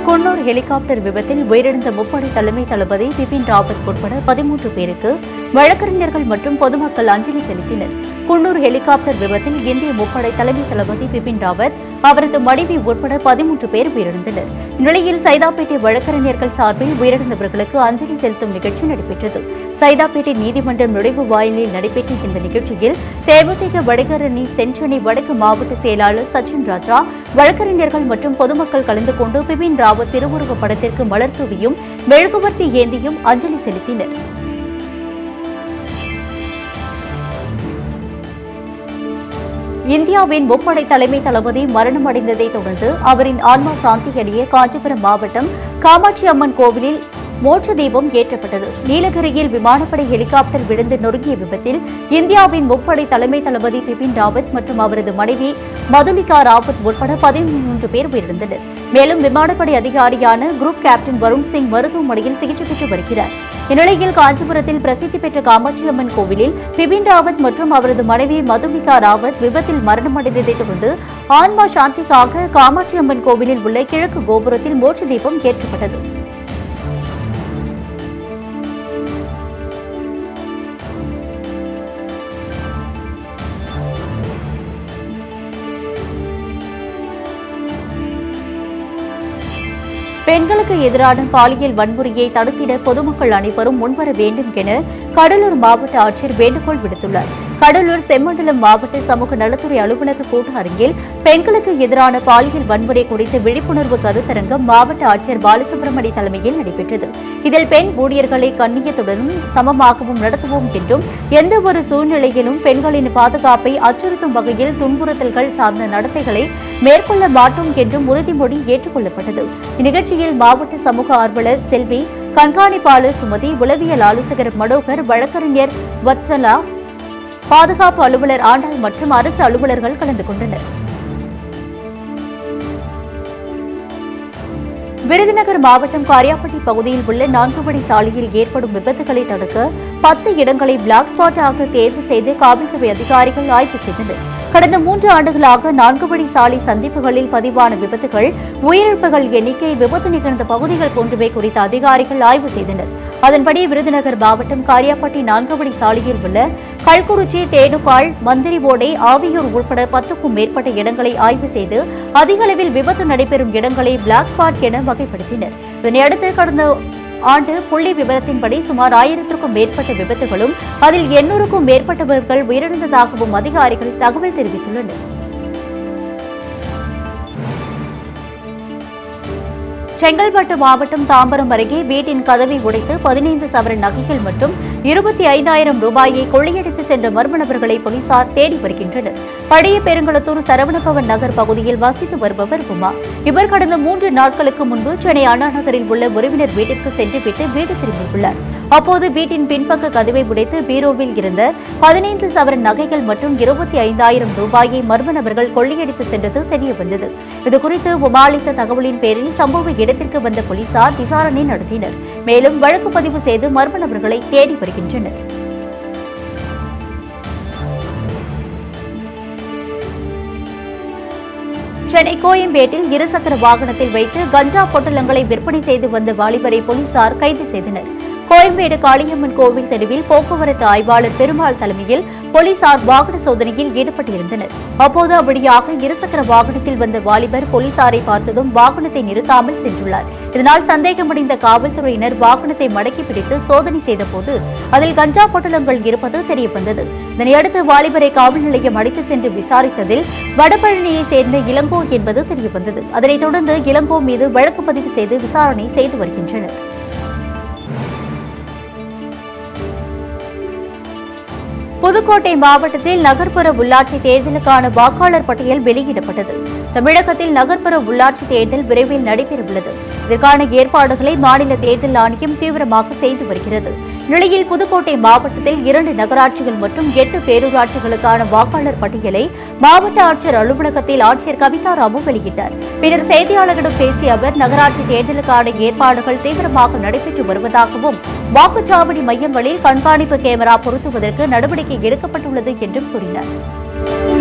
Coonoor helicopter விபத்தில் உயிரிழந்த முப்படை தலைமை தளபதி பிபின் ராவத் உட்பட பதிமூன்று பேருக்கு வழக்கறிஞர்கள் மற்றும் பொதுமக்கள் அஞ்சலி செலுத்தினர் குன்னூர் ஹெலிகாப்டர் விபத்தில் இந்திய முப்படை தலைமை தளபதி பிபின் ராவத் அவரது மனைவி உட்பட பதிமூன்று பேர் உயிரிழந்தனர் இந்நிலையில் சைதாப்பேட்டை வழக்கறிஞர்கள் சார்பில் உயிரிழந்தவர்களுக்கு அஞ்சலி செலுத்தும் நிகழ்ச்சி நடைபெற்றது சைதாப்பேட்டை நீதிமன்றம் நுழைவு வாயிலில் நடைபெற்ற இந்த நிகழ்ச்சியில் தேமுதிக வடகரணி தென்சென்னை வடக்கு மாவட்ட செயலாளர் சச்சின் ராஜா வழக்கறிஞர்கள் மற்றும் பொதுமக்கள் கலந்து கொண்டு பிபின் ராவத் திருவுருவப் படத்திற்கு மலர் தூவியும் மெழுகுவர்த்தி ஏந்தியும் அஞ்சலி செலுத்தினர் இந்தியாவின் முப்படை தலைமை தளபதி மரணமடைந்ததை தொடர்ந்து அவரின் ஆன்மா சாந்தியடைய காஞ்சிபுரம் மாவட்டம் காமாட்சி அம்மன் கோவிலில் மோட்ச தீபம் ஏற்றப்பட்டது நீலகிரியில் விமானப்படை ஹெலிகாப்டர் விழுந்து நொறுங்கிய விபத்தில் இந்தியாவின் முப்படை தலைமை தளபதி பிபின் ராவத் மற்றும் அவரது மனைவி மதுலிகா ராவத் உட்பட பதிமூன்று பேர் உயிரிழந்தனர் மேலும் விமானப்படை அதிகாரியான குரூப் கேப்டன் வருண் சிங் மருத்துவமனையில் சிகிச்சை பெற்று வருகிறார் இந்நிலையில் காஞ்சிபுரத்தில் பிரசித்தி பெற்ற காமாட்சி அம்மன் கோவிலில் பிபின் ராவத் மற்றும் அவரது மனைவி மதுமிகா ராவத் விபத்தில் மரணமடைந்ததை தொடர்ந்து ஆன்மா சாந்திக்காக காமாட்சி அம்மன் கோவிலில் உள்ள கிழக்கு கோபுரத்தில் மோட்ச தீபம் ஏற்றப்பட்டது பெண்களுக்கு எதிரான பாலியல் வன்முறையை தடுத்திட பொதுமக்கள் அனைவரும் முன்வர வேண்டும் என கடலூர் மாவட்ட ஆட்சியர் வேண்டுகோள் விடுத்துள்ளார் கடலூர் செம்மண்டலம் மாவட்ட சமூக நலத்துறை அலுவலக கூட்ட அரங்கில் பெண்களுக்கு எதிரான பாலியல் வன்முறை குறித்த விழிப்புணர்வு கருத்தரங்கம் மாவட்ட ஆட்சியர் பாலசுப்ரமணி தலைமையில் நடைபெற்றது இதில் பெண் ஊழியர்களை கண்ணியத்துடனும் சமமாகவும் நடத்துவோம் என்றும் எந்த ஒரு சூழ்நிலையிலும் பெண்களின் பாதுகாப்பை அச்சுறுத்தும் வகையில் துன்புறுத்தல்கள் சார்ந்த நடத்தைகளை மேற்கொள்ள மாட்டோம் என்றும் உறுதிமொழி ஏற்றுக்கொள்ளப்பட்டது இந்நிகழ்ச்சியில் மாவட்ட சமூக ஆர்வலர் செல்வி கண்காணிப்பாளர் சுமதி உளவியல் ஆலோசகர் மனோகர் வழக்கறிஞர் வத்சலா பாதுகாப்பு அலுவலர் ஆண்டாள் மற்றும் அரசு அலுவலர்கள் கலந்து கொண்டனர் விருதுநகர் மாவட்டம் காரியாப்பட்டி பகுதியில் உள்ள நான்கு வழி சாலையில் ஏற்படும் விபத்துகளை தடுக்க பத்து இடங்களை பிளாக் ஸ்பாட்டாக தேர்வு செய்து காவல்துறை அதிகாரிகள் ஆய்வு செய்தனர் கடந்த மூன்று ஆண்டுகளாக நான்கு வழி சாலை சந்திப்புகளில் பதிவான விபத்துகள் உயிரிழப்புகள் எண்ணிக்கை விபத்து நிகழ்ந்த பகுதிகள் போன்றவை குறித்த அதிகாரிகள் ஆய்வு செய்தனர் அதன்படி விருதுநகர் மாவட்டம் காரியாப்பட்டி நான்கு வழி சாலையில் உள்ள கல்குறிச்சி தேனுக்கால் மந்திரிவோடை ஆவியூர் உட்பட பத்துக்கும் மேற்பட்ட இடங்களை ஆய்வு செய்து அதிக அளவில் விபத்து நடைபெறும் இடங்களை பிளாக் ஸ்பாட் என வகைப்படுத்தினர் இதனையடுத்து கடந்த ஆண்டு புள்ளி விவரத்தின்படி சுமார் ஆயிரத்திற்கும் மேற்பட்ட விபத்துகளும் அதில் எண்ணூறுக்கும் மேற்பட்டவர்கள் உயிரிழந்ததாகவும் அதிகாரிகள் தகவல் தெரிவித்துள்ளனர் செங்கல்பட்டு மாவட்டம் தாம்பரம் அருகே வீட்டின் கதவை உடைத்து பதினைந்து சவரன் நகைகள் மற்றும் இருபத்தி ஐந்தாயிரம் ரூபாயை கொள்ளையடித்து சென்ற மர்ம நபர்களை போலீசார் தேடி வருகின்றனர் பழைய பெருங்குளத்தூர் சரவணபவன் நகர் பகுதியில் வசித்து வருபவர் உமா இவர் கடந்த மூன்று நாட்களுக்கு முன்பு சென்னை அண்ணா நகரில் உள்ள உறவினர் வீட்டிற்கு சென்றுவிட்டு வீடு திரும்பியுள்ளார் அப்போது வீட்டின் பின்பக்க கதவை உடைத்து பீரோவில் இருந்த பதினைந்து சவரன் நகைகள் மற்றும் இருபத்தி ஐந்தாயிரம் ரூபாயை மர்ம நபர்கள் கொள்ளையடித்து சென்றது தெரியவந்தது இதுகுறித்து உமா அளித்த தகவலின் பேரில் சம்பவ இடத்திற்கு வந்த போலீசார் விசாரணை நடத்தினர் மேலும் வழக்கு பதிவு செய்து மர்ம நபர்களை தேடி வருகின்றனர் சென்னை கோயம்பேட்டில் இருசக்கர வாகனத்தில் வைத்து கஞ்சா பொட்டலங்களை விற்பனை செய்து வந்த வாலிபரை போலீசார் கைது செய்தனர் கோயம்பேடு காளியம்மன் கோவில் தெருவில் போக்குவரத்து ஆய்வாளர் பெருமாள் தலைமையில் போலீசார் வாகன சோதனையில் ஈடுபட்டிருந்தனர் அப்போது அப்படியாக இருசக்கர வாகனத்தில் வந்த வாலிபர் போலீசாரை பார்த்ததும் வாகனத்தை நிறுத்தாமல் சென்றுள்ளார் இதனால் சந்தேகமடைந்த காவல்துறையினர் வாகனத்தை மடக்கி பிடித்து சோதனை செய்தபோது அதில் கஞ்சா பொட்டலங்கள் இருப்பது தெரியவந்தது இதனையடுத்து வாலிபரை காவல் நிலையம் அழைத்து சென்று விசாரித்ததில் வடபழனியை சேர்ந்த இளங்கோ என்பது தெரியவந்தது அதனைத் தொடர்ந்து இளங்கோ மீது வழக்கு பதிவு செய்து விசாரணை செய்து வருகின்றனர் புதுக்கோட்டை மாவட்டத்தில் நகர்ப்புற உள்ளாட்சி தேர்தலுக்கான வாக்காளர் பட்டியல் வெளியிடப்பட்டது தமிழகத்தில் நகர்ப்புற உள்ளாட்சி தேர்தல் விரைவில் நடைபெறவுள்ளது இதற்கான ஏற்பாடுகளை மாநில தேர்தல் ஆணையம் தீவிரமாக செய்து வருகிறது நிலையில் புதுக்கோட்டை மாவட்டத்தில் இரண்டு நகராட்சிகள் மற்றும் எட்டு பேரூராட்சிகளுக்கான வாக்காளர் பட்டியலை மாவட்ட ஆட்சியர் அலுவலகத்தில் ஆட்சியர் கவிதா ராமு வெளியிட்டார் பின்னர் செய்தியாளர்களிடம் பேசிய அவர் நகராட்சி தேர்தலுக்கான ஏற்பாடுகள் தீவிரமாக நடைபெற்று வருவதாகவும் வாக்குச்சாவடி மையங்களில் கண்காணிப்பு கேமரா பொருத்துவதற்கு நடவடிக்கை எடுக்கப்பட்டுள்ளது என்றும் கூறினார்